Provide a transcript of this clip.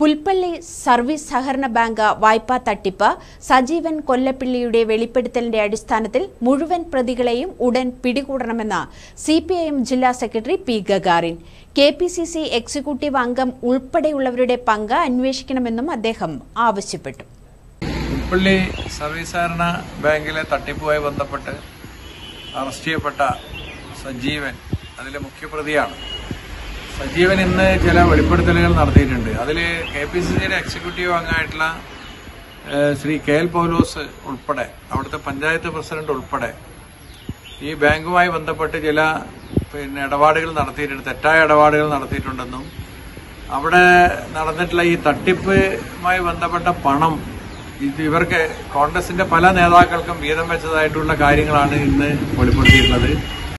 Pulpally service സഹകരണ bank വായ്പാ തട്ടിപ്പ് സജീവൻ കൊല്ലപ്പിള്ളിയുടെ വെളിപ്പെടുത്തലിന്റെ അടിസ്ഥാനത്തിൽ മുഴുവൻ പ്രതികളെയും ഉടൻ പിടികൂടണമെന്ന് സി ജില്ലാ സെക്രട്ടറി P Gagarin K P C C executive അംഗം ഉൾപ്പെടെയുള്ളവരുടെ പങ്ക് അന്വേഷിക്കണമെന്നും അദ്ദേഹം ആവശ്യപ്പെട്ടു പുൽപ്പള്ളി സർവീസ് സഹകരണ ബാങ്കിലെ തട്ടിപ്പുമായി ബന്ധപ്പെട്ട് അറസ്റ്റ് ചെയ്യപ്പെട്ട സജീവൻ അതിലെ മുഖ്യപ്രതിയാണ് സജീവൻ ഇന്ന് ചില വെളിപ്പെടുത്തലുകൾ നടത്തിയിട്ടുണ്ട് അതിൽ കെ പി സി സിയുടെ എക്സിക്യൂട്ടീവ് അംഗമായിട്ടുള്ള ഏഹ്, ശ്രീ കെ എൽ പൗലോസ് ഉൾപ്പെടെ അവിടുത്തെ പഞ്ചായത്ത് പ്രസിഡന്റ് ഉൾപ്പെടെ ഈ ബാങ്കുമായി ബന്ധപ്പെട്ട് ചില പിന്നെ ഇടപാടുകൾ നടത്തിയിട്ടുണ്ട് തെറ്റായ ഇടപാടുകൾ നടത്തിയിട്ടുണ്ടെന്നും അവിടെ നടന്നിട്ടുള്ള ഈ തട്ടിപ്പുമായി ബന്ധപ്പെട്ട പണം ഇത് ഇവർക്ക് കോൺഗ്രസിന്റെ പല നേതാക്കൾക്കും വീതം വെച്ചതായിട്ടുള്ള കാര്യങ്ങളാണ് ഇന്ന് വെളിപ്പെടുത്തിയിട്ടുള്ളത്